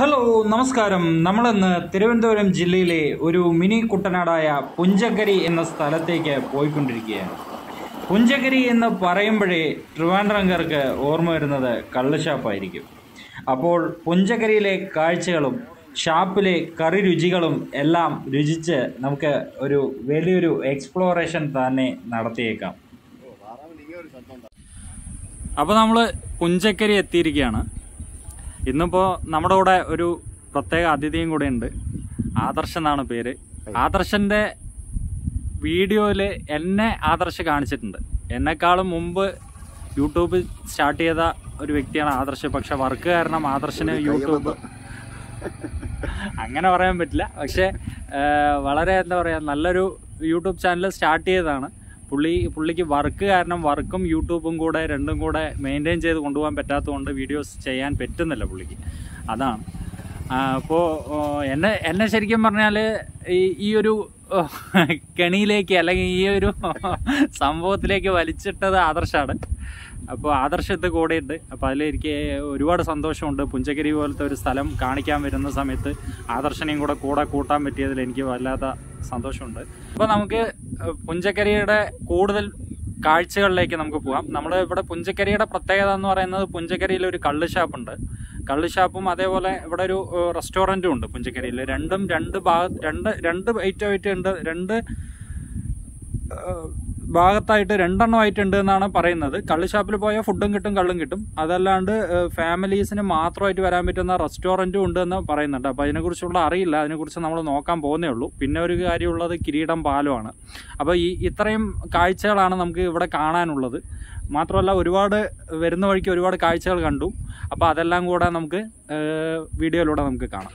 hello നമസ്കാരം നമ്മളിന്ന് തിരുവനന്തപുരം ജില്ലയിലെ ഒരു മിനി കുട്ടനാടായ പുഞ്ചക്കരി എന്ന സ്ഥലത്തേക്ക് പോയിക്കൊണ്ടിരിക്കുകയാണ് പുഞ്ചക്കരി എന്ന് പറയുമ്പോഴേ ട്രിവാൻഡ്രംകാർക്ക് ഓർമ്മ വരുന്നത് കള്ളുഷാപ്പായിരിക്കും അപ്പോൾ പുഞ്ചക്കരിയിലെ കാഴ്ചകളും ഷാപ്പിലെ കറി രുചികളും എല്ലാം രുചിച്ച് നമുക്ക് ഒരു വലിയൊരു എക്സ്പ്ലോറേഷൻ തന്നെ നടത്തിയേക്കാം അപ്പോൾ നമ്മൾ പുഞ്ചക്കരി എത്തിയിരിക്കുകയാണ് ഇന്നിപ്പോൾ നമ്മുടെ കൂടെ ഒരു പ്രത്യേക അതിഥിയും കൂടെ ഉണ്ട് ആദർശ് എന്നാണ് പേര് ആദർശന്റെ വീഡിയോയിൽ എന്നെ ആദർശ് കാണിച്ചിട്ടുണ്ട് എന്നെക്കാളും മുമ്പ് യൂട്യൂബ് സ്റ്റാർട്ട് ചെയ്ത ഒരു വ്യക്തിയാണ് ആദർശ് പക്ഷെ വർക്ക് കാരണം ആദർശിന് യൂട്യൂബ് അങ്ങനെ പറയാൻ പറ്റില്ല പക്ഷെ വളരെ എന്താ പറയുക നല്ലൊരു യൂട്യൂബ് ചാനൽ സ്റ്റാർട്ട് ചെയ്തതാണ് പുള്ളി പുള്ളിക്ക് വർക്ക് കാരണം വർക്കും യൂട്യൂബും കൂടെ രണ്ടും കൂടെ മെയിൻറ്റെയിൻ ചെയ്ത് കൊണ്ടുപോകാൻ പറ്റാത്തതുകൊണ്ട് വീഡിയോസ് ചെയ്യാൻ പറ്റുന്നില്ല പുള്ളിക്ക് അതാണ് അപ്പോൾ എന്നെ എന്നെ ശരിക്കും പറഞ്ഞാൽ ഈ ഈ ഒരു കെണിയിലേക്ക് അല്ലെങ്കിൽ ഈ ഒരു സംഭവത്തിലേക്ക് വലിച്ചിട്ടത് ആദർശാണ് അപ്പോൾ ആദർശത്ത് കൂടെയുണ്ട് അപ്പോൾ അതിൽ എനിക്ക് ഒരുപാട് സന്തോഷമുണ്ട് പുഞ്ചക്കരി പോലത്തെ ഒരു സ്ഥലം കാണിക്കാൻ വരുന്ന സമയത്ത് ആദർശനെയും കൂടെ കൂടെ കൂട്ടാൻ പറ്റിയതിൽ എനിക്ക് വല്ലാത്ത സന്തോഷമുണ്ട് അപ്പോൾ നമുക്ക് പുഞ്ചക്കരിയുടെ കൂടുതൽ കാഴ്ചകളിലേക്ക് നമുക്ക് പോകാം നമ്മുടെ ഇവിടെ പുഞ്ചക്കരിയുടെ പ്രത്യേകത എന്ന് പറയുന്നത് പുഞ്ചക്കരിയിൽ ഒരു കള്ള് ഷാപ്പുണ്ട് കള്ള് ഷാപ്പും അതേപോലെ ഇവിടെ ഒരു റെസ്റ്റോറൻറ്റും ഉണ്ട് പുഞ്ചക്കരിയിൽ രണ്ടും രണ്ട് ഭാഗ രണ്ട് രണ്ട് ഐറ്റം ആയിട്ട് ഉണ്ട് രണ്ട് ഭാഗത്തായിട്ട് രണ്ടെണ്ണമായിട്ടുണ്ട് എന്നാണ് പറയുന്നത് കള്ള് ഷാപ്പിൽ പോയാൽ ഫുഡും കിട്ടും കള്ളും കിട്ടും അതല്ലാണ്ട് ഫാമിലീസിന് മാത്രമായിട്ട് വരാൻ പറ്റുന്ന റെസ്റ്റോറൻറ്റും ഉണ്ട് എന്ന് പറയുന്നുണ്ട് അപ്പോൾ അതിനെക്കുറിച്ചുള്ള അറിയില്ല അതിനെക്കുറിച്ച് നമ്മൾ നോക്കാൻ പോകുന്നേ ഉള്ളൂ പിന്നെ ഒരു കാര്യമുള്ളത് കിരീടം പാലമാണ് അപ്പോൾ ഈ ഇത്രയും കാഴ്ചകളാണ് നമുക്ക് ഇവിടെ കാണാനുള്ളത് മാത്രമല്ല ഒരുപാട് വരുന്ന വഴിക്ക് ഒരുപാട് കാഴ്ചകൾ കണ്ടു അപ്പോൾ അതെല്ലാം കൂടെ നമുക്ക് വീഡിയോയിലൂടെ നമുക്ക് കാണാം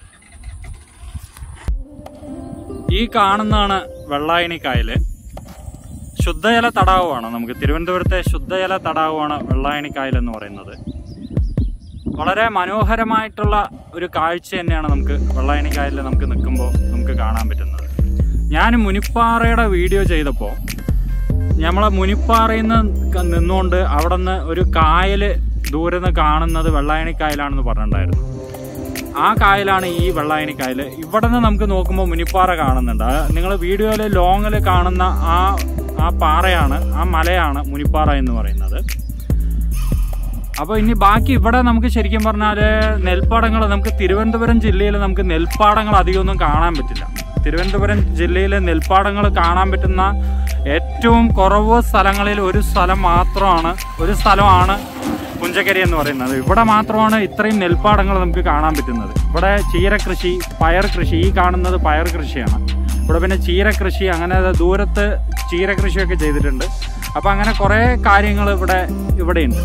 ഈ കാണുന്നതാണ് വെള്ളായണി കായൽ ശുദ്ധജല തടാകമാണ് നമുക്ക് തിരുവനന്തപുരത്തെ ശുദ്ധജല തടാകമാണ് വെള്ളായണി കായൽ എന്ന് പറയുന്നത് വളരെ മനോഹരമായിട്ടുള്ള ഒരു കാഴ്ച തന്നെയാണ് നമുക്ക് വെള്ളായണി കായലിൽ നമുക്ക് നിൽക്കുമ്പോൾ നമുക്ക് കാണാൻ പറ്റുന്നത് ഞാൻ മുനിപ്പാറയുടെ വീഡിയോ ചെയ്തപ്പോൾ നമ്മളെ മുനിപ്പാറയിൽ നിന്ന് നിന്നുകൊണ്ട് അവിടെ നിന്ന് ഒരു കായൽ ദൂരെ നിന്ന് കാണുന്നത് വെള്ളായണി കായലാണെന്ന് പറഞ്ഞിട്ടുണ്ടായിരുന്നു ആ കായലാണ് ഈ വെള്ളായണി കായൽ ഇവിടെ നിന്ന് നമുക്ക് നോക്കുമ്പോൾ മുനിപ്പാറ കാണുന്നുണ്ട് നിങ്ങൾ വീഡിയോയിൽ ലോങ്ങിൽ കാണുന്ന ആ ആ പാറയാണ് ആ മലയാണ് മുനിപ്പാറ എന്ന് പറയുന്നത് അപ്പോൾ ഇനി ബാക്കി ഇവിടെ നമുക്ക് ശരിക്കും പറഞ്ഞാൽ നെൽപ്പാടങ്ങൾ നമുക്ക് തിരുവനന്തപുരം ജില്ലയിൽ നമുക്ക് നെൽപ്പാടങ്ങൾ അധികമൊന്നും കാണാൻ പറ്റില്ല തിരുവനന്തപുരം ജില്ലയിലെ നെൽപ്പാടങ്ങൾ കാണാൻ പറ്റുന്ന ഏറ്റവും കുറവ് സ്ഥലങ്ങളിൽ ഒരു സ്ഥലം മാത്രമാണ് ഒരു സ്ഥലമാണ് പുഞ്ചക്കരി എന്ന് പറയുന്നത് ഇവിടെ മാത്രമാണ് ഇത്രയും നെൽപ്പാടങ്ങൾ നമുക്ക് കാണാൻ പറ്റുന്നത് ഇവിടെ ചീരകൃഷി പയർ കൃഷി ഈ കാണുന്നത് പയർ കൃഷിയാണ് ഇവിടെ പിന്നെ ചീരകൃഷി അങ്ങനെ ദൂരത്ത് ചീരകൃഷിയൊക്കെ ചെയ്തിട്ടുണ്ട് അപ്പം അങ്ങനെ കുറേ കാര്യങ്ങൾ ഇവിടെ ഇവിടെയുണ്ട്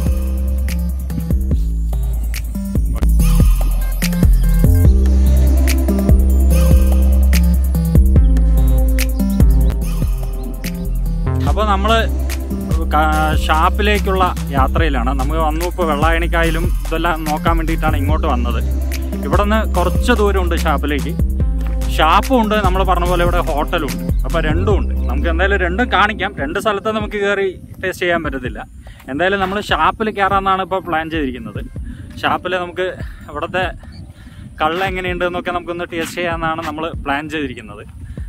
അപ്പോൾ നമ്മൾ ഷാപ്പിലേക്കുള്ള യാത്രയിലാണ് നമുക്ക് വന്നു ഇപ്പോൾ വെള്ളായണിക്കായലും ഇതെല്ലാം നോക്കാൻ വേണ്ടിയിട്ടാണ് ഇങ്ങോട്ട് വന്നത് ഇവിടെ നിന്ന് കുറച്ച് ദൂരമുണ്ട് ഷാപ്പിലേക്ക് ഷാപ്പും ഉണ്ട് നമ്മൾ പറഞ്ഞ പോലെ ഇവിടെ ഹോട്ടലും ഉണ്ട് അപ്പോൾ രണ്ടും ഉണ്ട് നമുക്ക് എന്തായാലും രണ്ടും കാണിക്കാം രണ്ട് സ്ഥലത്ത് നമുക്ക് കയറി ടേസ്റ്റ് ചെയ്യാൻ പറ്റത്തില്ല എന്തായാലും നമ്മൾ ഷാപ്പിൽ കയറാമെന്നാണ് ഇപ്പോൾ പ്ലാൻ ചെയ്തിരിക്കുന്നത് ഷാപ്പിൽ നമുക്ക് ഇവിടുത്തെ കള്ള എങ്ങനെയുണ്ട് എന്നൊക്കെ നമുക്കൊന്ന് ടേസ്റ്റ് ചെയ്യാമെന്നാണ് നമ്മൾ പ്ലാൻ ചെയ്തിരിക്കുന്നത്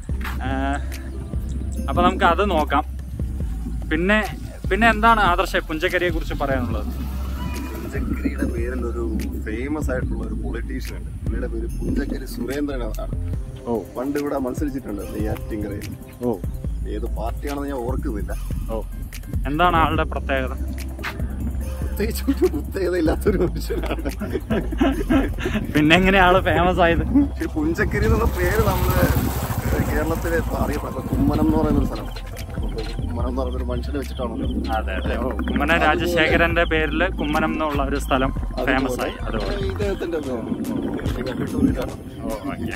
അപ്പോൾ നമുക്ക് അത് നോക്കാം പിന്നെ പിന്നെ എന്താണ് ആദർശ പുഞ്ചക്കരിയെ കുറിച്ച് പറയാനുള്ളത് പുഞ്ചക്കരിയുടെ പേരിൽ ഒരു ഫേമസ് ആയിട്ടുള്ള ഒരു പൊളിറ്റീഷ്യൻ ഉണ്ട് പുള്ളിയുടെ പേര് പുഞ്ചക്കരി സുരേന്ദ്രൻ ആണ് ഓ പണ്ട് ഇവിടെ മത്സരിച്ചിട്ടുണ്ട് നെയ്യാറ്റിങ്കരയിൽ ഓ ഏത് പാർട്ടിയാണെന്ന് ഞാൻ ഓർക്കുന്നില്ല ഓ എന്താണ് ആളുടെ പ്രത്യേകത പ്രത്യേകിച്ച് ഒരു പ്രത്യേകത ഇല്ലാത്തൊരു മനുഷ്യനാണ് പിന്നെ എങ്ങനെയാ ആള് ഫേമസ് ആയത് പക്ഷെ പുഞ്ചക്കരി എന്നുള്ള പേര് നമ്മള് കേരളത്തിലെ അറിയപ്പെടുന്ന കുമ്മനം എന്ന് പറയുന്ന ഒരു സ്ഥലം കുമ്മനം എന്ന് പറയുന്ന ഒരു മനുഷ്യനെ വെച്ചിട്ടാണല്ലോ അതെ അതെ ഓ കുമ്മനം രാജശേഖരന്റെ പേരിൽ കുമ്മനം എന്നുള്ള ഒരു സ്ഥലം ഫേമസ് ആയി അതുപോലെ ഇദ്ദേഹത്തിന്റെ പേരാണ് ഓ ഓക്കെ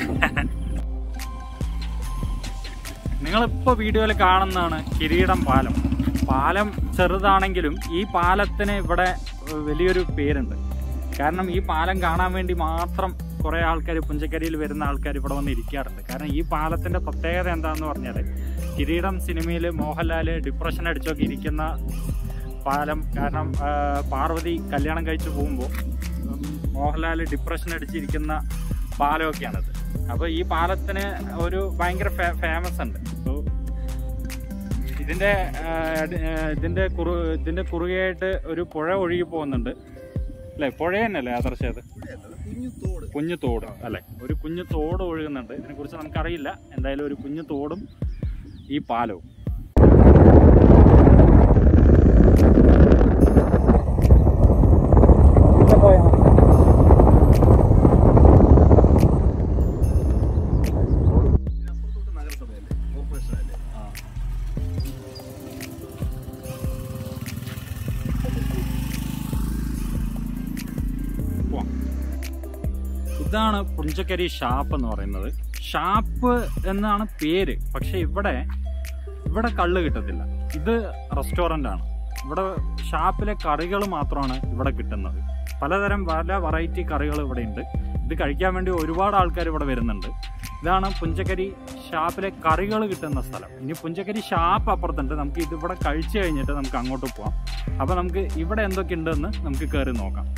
നിങ്ങളിപ്പോൾ വീഡിയോയിൽ കാണുന്നതാണ് കിരീടം പാലം പാലം ചെറുതാണെങ്കിലും ഈ പാലത്തിന് ഇവിടെ വലിയൊരു പേരുണ്ട് കാരണം ഈ പാലം കാണാൻ വേണ്ടി മാത്രം കുറേ ആൾക്കാർ പുഞ്ചക്കരിയിൽ വരുന്ന ആൾക്കാർ ഇവിടെ വന്ന് ഇരിക്കാറുണ്ട് കാരണം ഈ പാലത്തിൻ്റെ പ്രത്യേകത എന്താണെന്ന് പറഞ്ഞാൽ കിരീടം സിനിമയിൽ മോഹൻലാൽ ഡിപ്രഷൻ അടിച്ചൊക്കെ ഇരിക്കുന്ന പാലം കാരണം ആ, പാർവതി കല്യാണം കഴിച്ച് പോകുമ്പോൾ മോഹൻലാൽ ഡിപ്രഷൻ അടിച്ചിരിക്കുന്ന പാലമൊക്കെയാണിത് അപ്പോൾ ഈ പാലത്തിന് ഒരു ഭയങ്കര ഫേമസ് ഉണ്ട് അപ്പോൾ ഇതിന്റെ ആ, അടി- ആ, ഇതിന്റെ കുറു ഇതിന്റെ കുറുകയായിട്ട് ഒരു പുഴ ഒഴുകി പോകുന്നുണ്ട് അല്ലേ പുഴ തന്നെയല്ലേ ആദർശം അത് കുഞ്ഞു തോട് കുഞ്ഞു തോട് അല്ലെ ഒരു കുഞ്ഞു തോട് ഒഴുകുന്നുണ്ട് ഇതിനെ കുറിച്ച് നമുക്കറിയില്ല എന്തായാലും ഒരു കുഞ്ഞു തോടും ഈ പാലവും ഇതിനപ്പുറത്തോട്ട് നഗരസഭയല്ലേ കോർപ്പറേഷനല്ലേ പോവാം ഇതാണ് പുഞ്ചക്കരി ഷാപ്പ് എന്ന് പറയുന്നത് ഷാപ്പ് എന്നാണ് പേര് പക്ഷെ ഇവിടെ ഇവിടെ കള്ള് കിട്ടത്തില്ല ഇത് റെസ്റ്റോറൻ്റ് ആണ് ഇവിടെ ഷാപ്പിലെ കറികൾ മാത്രമാണ് ഇവിടെ കിട്ടുന്നത് പലതരം പല വെറൈറ്റി കറികൾ ഇവിടെ ഉണ്ട് ഇത് കഴിക്കാൻ വേണ്ടി ഒരുപാട് ആൾക്കാർ ഇവിടെ വരുന്നുണ്ട് ഇതാണ് പുഞ്ചക്കരി ഷാപ്പിലെ കറികൾ കിട്ടുന്ന സ്ഥലം ഇനി പുഞ്ചക്കരി ഷാപ്പ് അപ്പുറത്തുണ്ട് നമുക്ക് ഇതിവിടെ കഴിച്ചു കഴിഞ്ഞിട്ട് നമുക്ക് അങ്ങോട്ട് പോവാം അപ്പോൾ നമുക്ക് ഇവിടെ എന്തൊക്കെ ഉണ്ടെന്ന് നമുക്ക് കയറി നോക്കാം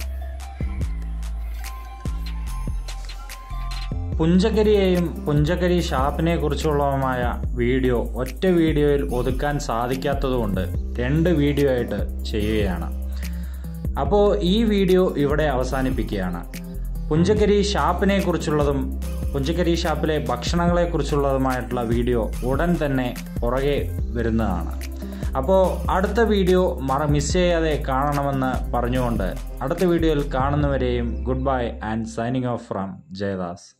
പുഞ്ചകരിയെയും പുഞ്ചകരി ഷാപ്പിനെ കുറിച്ചുള്ളതുമായ വീഡിയോ ഒറ്റ വീഡിയോയിൽ ഒതുക്കാൻ സാധിക്കാത്തതുകൊണ്ട് രണ്ട് വീഡിയോ ആയിട്ട് ചെയ്യുകയാണ് അപ്പോൾ ഈ വീഡിയോ ഇവിടെ അവസാനിപ്പിക്കുകയാണ് പുഞ്ചക്കരി ഷാപ്പിനെ കുറിച്ചുള്ളതും പുഞ്ചക്കരി ഷാപ്പിലെ ഭക്ഷണങ്ങളെ കുറിച്ചുള്ളതുമായിട്ടുള്ള വീഡിയോ ഉടൻ തന്നെ പുറകെ വരുന്നതാണ് അപ്പോൾ അടുത്ത വീഡിയോ മറ മിസ് ചെയ്യാതെ കാണണമെന്ന് പറഞ്ഞുകൊണ്ട് അടുത്ത വീഡിയോയിൽ കാണുന്നവരെയും good bye and signing off from Jayadas